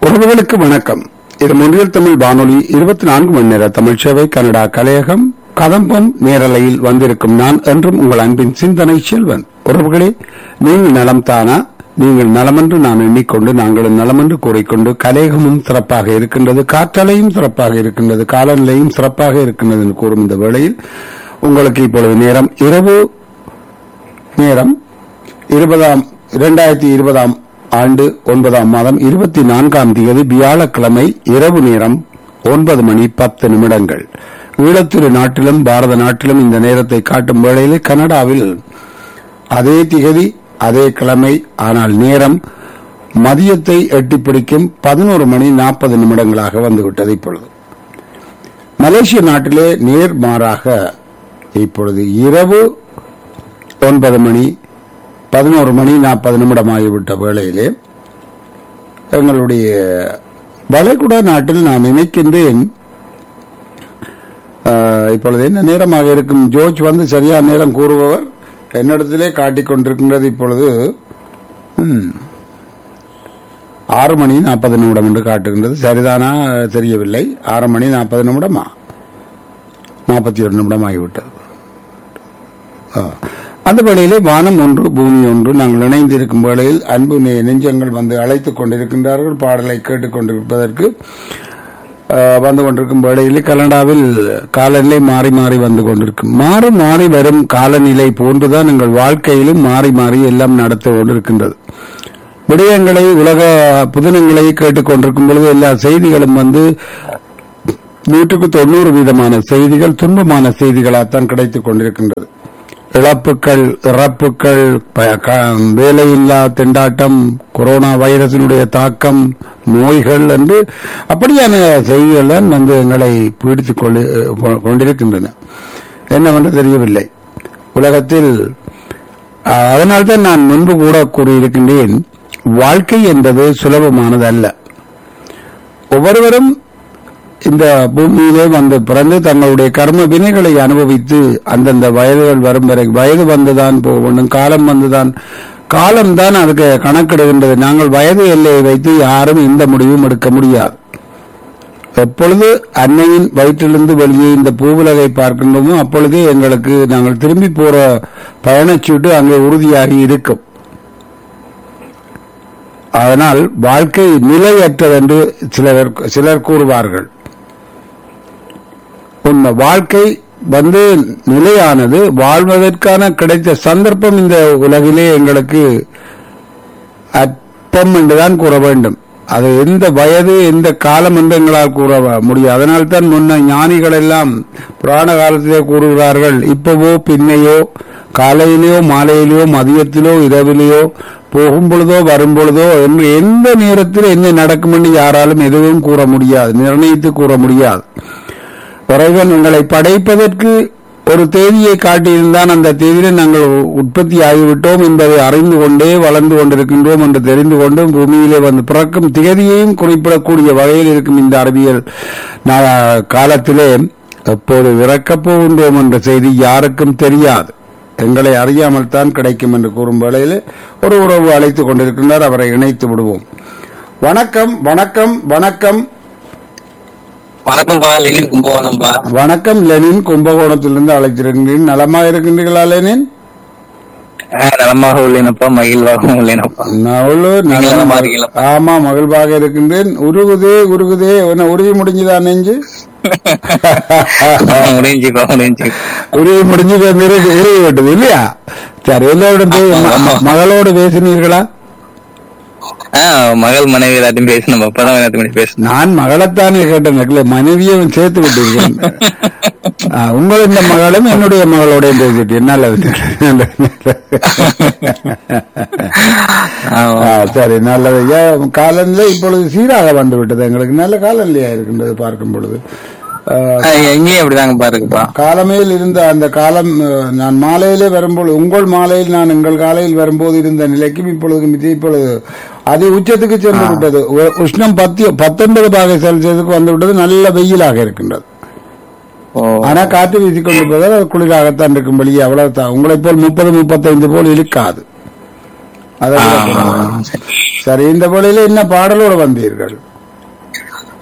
உறவுகளுக்கு வணக்கம் இது மொழியல் தமிழ் வானொலி இருபத்தி நான்கு மணி நேர தமிழ் சேவை கனடா கலையகம் கதம்பம் நேரலையில் வந்திருக்கும் நான் என்றும் உங்கள் அன்பின் சிந்தனை செல்வன் உறவுகளே நீங்கள் நலம் தானா நீங்கள் நலமென்று நான் எண்ணிக்கொண்டு நாங்களும் நலமென்று கூறிக்கொண்டு கலையகமும் சிறப்பாக இருக்கின்றது காற்றலையும் சிறப்பாக இருக்கின்றது காலநிலையும் சிறப்பாக இருக்கின்றது என்று கூறும் இந்த வேளையில் உங்களுக்கு இப்பொழுது நேரம் இரவு நேரம் இருபதாம் இரண்டாயிரத்தி இருபதாம் ஆண்டு ஒன்பதாம் மாதம் இருபத்தி நான்காம் தேதி வியாழக்கிழமை இரவு நேரம் ஒன்பது மணி பத்து நிமிடங்கள் ஈழத்திரு நாட்டிலும் பாரத நாட்டிலும் இந்த நேரத்தை காட்டும் வேளையில் கனடாவில் அதே திகதி அதே கிழமை ஆனால் நேரம் மதியத்தை எட்டி பிடிக்கும் பதினோரு மணி நாற்பது நிமிடங்களாக வந்துவிட்டது இப்பொழுது மலேசிய நாட்டிலே நேர்மாறாக இப்பொழுது இரவு ஒன்பது மணி பதினோரு மணி நாற்பது நிமிடமாகிவிட்ட வேளையிலே எங்களுடைய வளைகுடா நாட்டில் நான் நினைக்கின்றேன் ஆஹ், இப்பொழுது என்ன நேரமாக இருக்கும் ஜோர்ஜ் வந்து சரியான நேரம் கூறுபவர் என்னிடத்திலே காட்டிக் கொண்டிருக்கின்றது இப்பொழுது ம், ஆறு மணி நாற்பது நிமிடம் என்று காட்டுகின்றது சரிதானா தெரியவில்லை ஆறு மணி நாற்பது நிமிடமா நாற்பத்தி ஒரு நிமிடம் ஆகிவிட்டது ஆ. அந்த வேளையிலே வானம் ஒன்று பூமி ஒன்று நாங்கள் இணைந்திருக்கும் வேளையில் அன்பு நெ- நெஞ்சங்கள் வந்து அழைத்துக் கொண்டிருக்கின்றார்கள் பாடலை கேட்டுக் கொண்டிருப்பதற்கு ஆ, வந்து கொண்டிருக்கும் வேளையில் கனடாவில் காலநிலை மாறி மாறி வந்து கொண்டிருக்கும் மாறி மாறி வரும் காலநிலை போன்றுதான் எங்கள் வாழ்க்கையிலும் மாறி மாறி எல்லாம் நடந்து கொண்டிருக்கின்றது விடயங்களை உலக புதினங்களை கேட்டுக் கொண்டிருக்கும் பொழுது எல்லா செய்திகளும் வந்து நூற்றுக்கு தொண்ணூறு வீதமான செய்திகள் துன்பமான செய்திகளாகத்தான் கிடைத்துக் கொண்டிருக்கின்றது இழப்புக்கள் இறப்புக்கள் ப- க- வேலையில்லா திண்டாட்டம் கொரோனா வைரஸினுடைய தாக்கம் நோய்கள் என்று அப்படியான செய்திகள் தான் வந்து எங்களை பீடித்துக் கொண்டு கொ- கொண்டிருக்கின்றன என்னவென்று தெரியவில்லை உலகத்தில் அஹ், அதனால்தான் நான் முன்பு கூட கூறியிருக்கின்றேன் வாழ்க்கை என்பது சுலபமானது அல்ல ஒவ்வொருவரும் இந்த பூமியிலே வந்து பிறந்து தங்களுடைய கர்ம வினைகளை அனுபவித்து அந்தந்த வயதுகள் வரும் வரை வயது வந்துதான் போகணும் காலம் வந்துதான் காலம்தான் அதுக்கு கணக்கிடுகின்றது நாங்கள் வயது எல்லையை வைத்து யாரும் எந்த முடிவும் எடுக்க முடியாது எப்பொழுது அன்னையின் வயிற்றிலிருந்து வெளியே இந்த பூவுலகை பார்க்கின்றோமோ அப்பொழுதே எங்களுக்கு நாங்கள் திரும்பி போற பயணச்சீட்டு அங்கே உறுதியாகி இருக்கும் அதனால் வாழ்க்கை நிலையற்றது என்று சிலர் சிலர் கூறுவார்கள் உண்மை வாழ்க்கை வந்து நிலையானது வாழ்வதற்கான கிடைத்த சந்தர்ப்பம் இந்த உலகிலே எங்களுக்கு அற்பம் என்றுதான் கூற வேண்டும் அது எந்த வயது எந்த காலம் என்று எங்களால் கூற முடியும் அதனால் தான் முன்ன ஞானிகள் எல்லாம் புராண காலத்திலே கூறுகிறார்கள் இப்பவோ பின்னையோ காலையிலேயோ மாலையிலேயோ மதியத்திலோ இரவிலேயோ போகும் பொழுதோ வரும் பொழுதோ என்று எந்த நேரத்தில் என்ன நடக்கும் என்று யாராலும் எதுவும் கூற முடியாது நிர்ணயித்து கூற முடியாது இறைவன் உங்களை படைப்பதற்கு ஒரு தேதியை காட்டியிருந்தான் அந்த தேதியில நாங்கள் உற்பத்தி ஆகிவிட்டோம் என்பதை அறிந்து கொண்டே வளர்ந்து கொண்டிருக்கின்றோம் என்று தெரிந்து கொண்டு பூமியிலே வந்து பிறக்கும் திகதியையும் குறிப்பிடக்கூடிய வகையில் இருக்கும் இந்த அறிவியல் நா- காலத்திலே எப்போது இறக்கப் போகின்றோம் என்ற செய்தி யாருக்கும் தெரியாது எங்களை அறியாமல் தான் கிடைக்கும் என்று கூறும் வேளையில் ஒரு உறவு அழைத்துக் கொண்டிருக்கின்றார் அவரை இணைத்து விடுவோம் வணக்கம் வணக்கம் வணக்கம் வணக்கம்பா லெனின் கும்பகோணம்பா வணக்கம் லெனின் கும்பகோணத்திலிருந்து அழைத்திருக்கின்றேன் நலமா இருக்கின்றீர்களா லெனின் ஆ, நலமாக உள்ளேனப்பா மகிழ்வாகவும் உள்ளேனப்பா நவலு நீங்க நலமா இருக்கீங்களா? ஆமா மகிழ்வாக இருக்கின்றேன் உருகுதே உருகுதே என்ன உருவி முடிஞ்சுதா நெஞ்சு முடிஞ்சுக்கோ முடிஞ்சு உருவி முடிஞ்சு உருவி உருவி விட்டது இல்லையா சரி எல்லோரோட போய் ம- ம- மகளோடு பேசினீர்களா ஆ மகள் மனைவி எல்லாத்தையும் பேசணும் அப்பதான் எல்லாத்தையும் பேசணும் நான் மகளைத்தானே கேட்டேன் இல்லை, மனைவியும் சேர்த்து விட்டீர்கள் ஆ, உங்கள் இந்த மகளும் என்னுடைய மகளோடையும் பேசிட்டேன் நல்லது ஆமா. ஆ, சரி நல்லது ஏன் காலநிலை இப்பொழுது சீராக வந்து விட்டது எங்களுக்கு நல்ல காலநிலையா இருக்கின்றது பார்க்கும் பொழுது ஆ, ஆ, எங்கேயும் அப்படிதாங்க பாருங்கப்பா காலமையில் இருந்த அந்த காலம் அஹ், நான் மாலையிலே வரும்போது உங்கள் மாலையில் நான் எங்கள் காலையில் வரும்போது இருந்த நிலைக்கும் இப்பொழுது மிதி- இப்பொழுது அது உச்சத்துக்கு சென்று விட்டது உ- உஷ்ணம் பத்தி பத்தொன்பது பாகை செல்சியஸுக்கு வந்து விட்டது நல்ல வெயிலாக இருக்கின்றது ஓ ஆனா காற்று வீசிக்கொண்டு போவதால் அது குளிராகத்தான் இருக்கும் வெளியே அவ்வளவு தான் உங்களைப் போல் முப்பது முப்பத்தைந்து போல் இழுக்காது அதை விட ஆ, குறைவு. சரி இந்த வேளையில என்ன பாடலோடு வந்தீர்கள்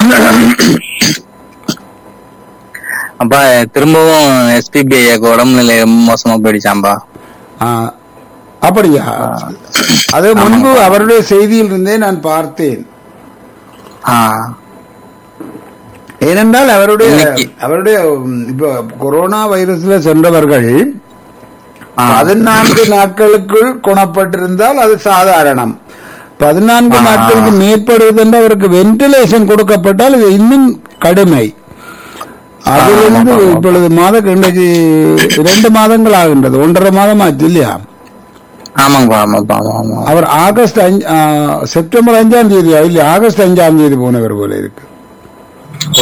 அப்பா திரும்பவும் எஸ்பிபி ஐயாக்கு உடம்புநிலை ரொம்ப மோசமா போயிடுச்சாம்பா ஆ, அப்படியா அது முன்பு அவருடைய செய்தியில் இருந்தே நான் பார்த்தேன் ஆ ஏனென்றால் அவருடைய இன்னைக்கு- அவருடைய ம், இப்போ கொரோனா வைரஸ்ல சென்றவர்கள் ஆ. பதினான்கு நாட்களுக்குள் குணப்பட்டிருந்தால் அது சாதாரணம் பதினான்கு ஆ. நாட்களுக்கு மேற்படுவதென்று அவருக்கு வென்டிலேஷன் கொடுக்கப்பட்டால் இது இன்னும் கடுமை அதிலிருந்து ஆமா, ஆமா. இப்பொழுது மாத இன்றைக்கு இரண்டு மாதங்கள் ஆகின்றது ஒன்றரை மாதம் ஆச்சு இல்லையா ஆமாங்கப்பா ஆமாப்பா ஆமா ஆமா அவர் ஆகஸ்ட் அஞ்சு ஆ, செப்டம்பர் அஞ்சாம் தேதியா இல்லையா ஆகஸ்ட் அஞ்சாம் தேதி போனவர் போல இருக்கு ஓ.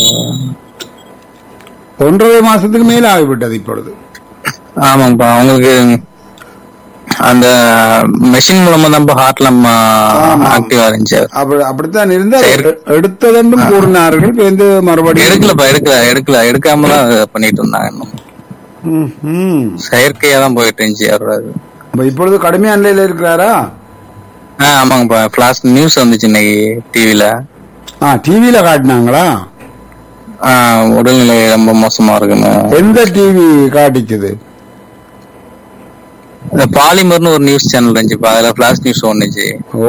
ஒன்றரை மாசத்துக்கு மேல ஆகிவிட்டது இப்பொழுது ஆமாங்கப்பா அவங்களுக்கு அந்த மெஷின் மூலமா தான் ஹார்ட்ல ஆமா. ஆக்டிவா இருந்துச்சு அப்படி அப்படித்தான் இருந்து அவர் சரி. எடுத்ததென்றும் கூறினார்கள் இப்ப வந்து மறுபடியும் எடுக்கலப்பா எடுக்கல எடுக்கல எடுக்காம தான் பண்ணிட்டு இருந்தாங்க இன்னும் ம், ம். செயற்கையா தான் போயிட்டு இருந்துச்சு அவரோட இது. அப்ப இப்பொழுது கடுமையான நிலையில இருக்கிறாரா ஆ ஆமாங்கப்பா பிளாஸ் நியூஸ் வந்துச்சு இன்னைக்கு டிவில ஆ டிவியில காட்டினாங்களா உடல்நிலை ரொம்ப மோசமா இருக்குன்னு எந்த டிவி காட்டிச்சது இந்த பாலிமர்னு ஒரு நியூஸ் சேனல் இருந்துச்சுப்பா அதுல பிளாஸ் நியூஸ் ஒண்ணுச்சு ஓ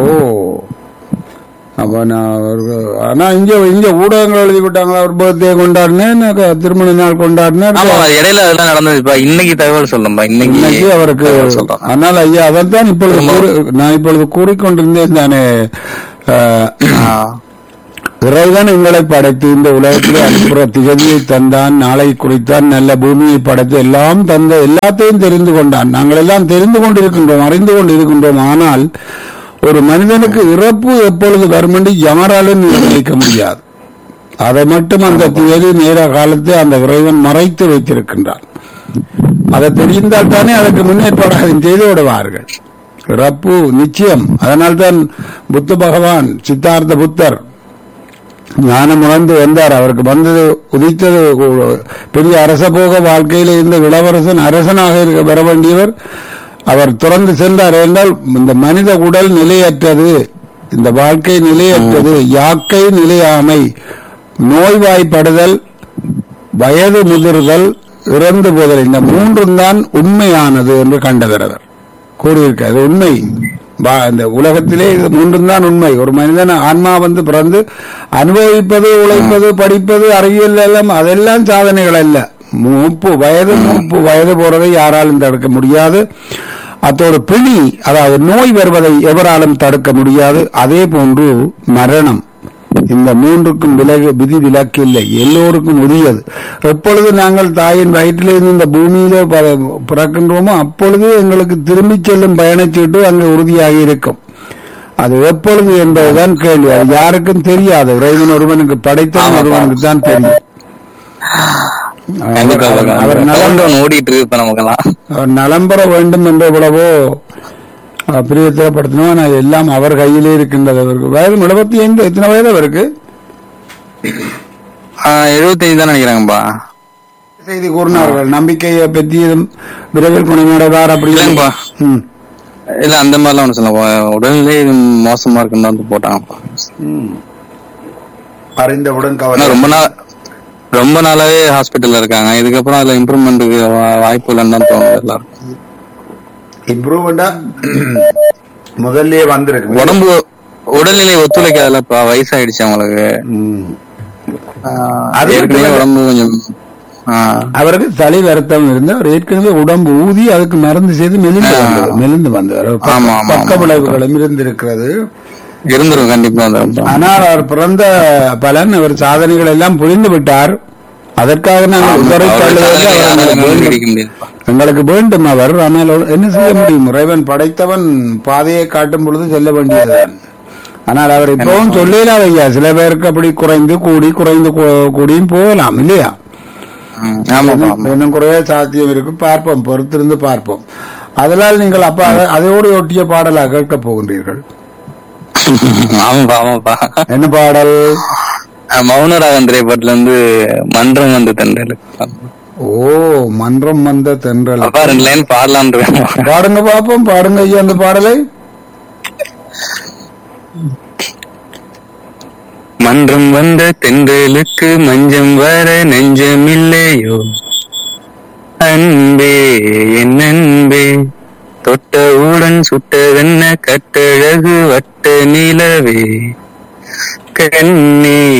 அப்ப நான் அவருக்கு- ஆனா இங்க இங்க ஊடகங்கள் எழுதி விட்டாங்களா அவர் பர்த்டே கொண்டாடினேன் திருமண நாள் கொண்டாடினேன் ஆமா இடையில அதெல்லாம் நடந்ததுப்பா இன்னைக்கு தகவல் சொல்லும்பா இன்னைக்கு இன்னைக்கு அவருக்கு தகவல் சொல்றேன் ஆனால் ஐயா அதைத்தான் இப்பொழுது கூறி- நான் இப்பொழுது கூறிக்கொண்டிருந்தேன் தானே அஹ், ஆ. இறைவன் எங்களை படைத்து இந்த உலகத்திலே அனுப்புற திகதியை தந்தான் நாளை குறித்தான் நல்ல பூமியை படைத்து எல்லாம் தந்த எல்லாத்தையும் தெரிந்து கொண்டான் நாங்கள் எல்லாம் தெரிந்து கொண்டிருக்கின்றோம் அறிந்து கொண்டிருக்கின்றோம் ஆனால் ஒரு மனிதனுக்கு இறப்பு எப்பொழுது வரும் என்று யாராலும் நிர்ணயிக்க முடியாது அதை மட்டும் அந்த திகதி நேர காலத்தை அந்த இறைவன் மறைத்து வைத்திருக்கின்றான் அதை தெரிந்தால் தானே அதற்கு முன்னேற்பாடு அதை செய்து விடுவார்கள் இறப்பு நிச்சயம் அதனால்தான் புத்த பகவான் சித்தார்த்த புத்தர் ஞானம் உணர்ந்து வந்தார் அவருக்கு வந்தது உதித்தது ஒரு பெரிய அரசபோக வாழ்க்கையில் இருந்த இளவரசன் அரசனாக இருக்க வர வேண்டியவர் அவர் துறந்து சென்றார் என்றால் இந்த மனித உடல் நிலையற்றது இந்த வாழ்க்கை நிலையற்றது யாக்கை நிலையாமை நோய்வாய்ப்படுதல் வயது முதிர்தல் இறந்து போதல் இந்த மூன்றும் தான் உண்மையானது என்று கண்டவர் கூறியிருக்க அது உண்மை வா- இந்த உலகத்திலே இது மூன்றும் தான் உண்மை ஒரு மனிதன் ஆன்மா வந்து பிறந்து அனுபவிப்பது உழைப்பது படிப்பது அறிவியல் எல்லாம் அதெல்லாம் சாதனைகள் அல்ல மூப்பு வயது மூப்பு வயது போறதை யாராலும் தடுக்க முடியாது அத்தோடு பிணி அதாவது நோய் வருவதை எவராலும் தடுக்க முடியாது அதே போன்று மரணம் இந்த மூன்றுக்கும் விலகு விதி விலக்கு இல்லை எல்லோருக்கும் உரியது எப்பொழுது நாங்கள் தாயின் வயிற்றிலிருந்து இந்த பூமியில ப- பிறக்கின்றோமோ அப்பொழுது எங்களுக்கு திரும்பிச் செல்லும் பயணச்சீட்டு அங்கு உறுதியாகி இருக்கும் அது எப்பொழுது என்பதுதான் கேள்வி அது யாருக்கும் தெரியாது இறைவன் ஒருவனுக்கு படைத்தவன் ஒருவனுக்கு தான் தெரியும் கண்டிப்பா அவர் அவர் நலம் கவுண்டவுன் ஓடிட்டு இருக்கு இப்ப நமக்கெல்லாம் அவர் நலம் பெற வேண்டும் என்று எவ்வளவோ அஹ், பிரியத்திரப்படுத்தணும் ஆனால் எல்லாம் அவர் கையிலே இருக்கின்றது அவருக்கு வயது எழுபத்தி ஐந்து எத்தனை வயது அவருக்கு எழுபத்தஞ்சு தான் நினைக்கிறாங்கப்பா செய்தி கூறினார்கள் நம்பிக்கையை பற்றியதும் விரைவில் குணமடைவார் அப்படி இல்லைங்கப்பா. ம். இல்ல அந்த மாதிரிலாம் ஒண்ணு சொல்ல உடல்நிலை இது மோசமா இருக்குன்னு வந்து போட்டாங்கப்பா ம். அறிந்தவுடன் ஆனா கவலை ரொம்ப நாள் ரொம்ப நாளாவே ஹாஸ்பிட்டல்ல இருக்காங்க இதுக்கப்புறம் அதுல இம்ப்ரூவ்மெண்ட்டுக்கு வாய்ப்பு இல்லைன்னு தான் தோணுது எல்லாருக்கும் இம்ப்ரூவ்மெண்டா முதல்லயே வந்திருக்கு உடம்பு உடல்நிலை ஒத்துழைக்காதுலப்பா வயசாயிடுச்சு அவங்களுக்கு ம். ஆஹ் அது ஏற்கனவே மட்டும் உடம்பு கொஞ்சம் ஆஹ் அவருக்கு தலை வருத்தம் இருந்து அவர் ஏற்கனவே உடம்பு ஊதி அதுக்கு மருந்து செய்து மெலிந்து ஆ. வந்தது மெலிந்து வந்தவர் பக்க- ஆமா, ஆமா, பக்க ஆமா. விளைவுகளும் இருந்திருக்கிறது இருந்துரும் கண்டிப்பா அந்த ஆனால் அவர் பிறந்த பலன் அவர் சாதனைகள் எல்லாம் புரிந்து விட்டார் அதற்காக நாங்கள் உதறி தள்ளுவதற்கு அவர் எங்களுக்கு வேண்டும். கிடைக்க முடியாதுப்பா எங்களுக்கு வேண்டும் அவர் ஆனால் அவர் என்ன செய்ய முடியும் இறைவன் படைத்தவன் பாதையை காட்டும் பொழுது செல்ல வேண்டியதுதான் ஆனால் அவர் இப்பவும் சொல்லலாம் ஐயா சில பேருக்கு அப்படி குறைந்து கூடி குறைந்து கூ- கூடியும் போகலாம் இல்லையா ம், ஆமாப்பா ஆமா இன்னும் குறைய சாத்தியம் இருக்கு பார்ப்போம் பொறுத்திருந்து பார்ப்போம் அதனால் நீங்கள் அப்ப அதை- அதோடு ஒட்டிய பாடலா கேட்க போகின்றீர்கள் ஆமாப்பா ஆமாப்பா என்ன பாடல் அஹ் மௌனராகன் திரைப்படத்துல இருந்து மன்றம் வந்து தண்டல் ஓ மன்றம் வந்த தென்றல் அப்பா ரெண்டு லைன் பாடலான் இருக்கேன் பாடுங்க பாப்போம் பாடுங்க ஐயா அந்த பாடலை மன் மன்றம் வந்த தென்றலுக்கு மஞ்சம் வர நெஞ்சமில்லையோ அன்பே என் அன்பே தொட்டவுடன் சுட்டதென்ன கட்டழகு வட்ட நிலவே கண்ணே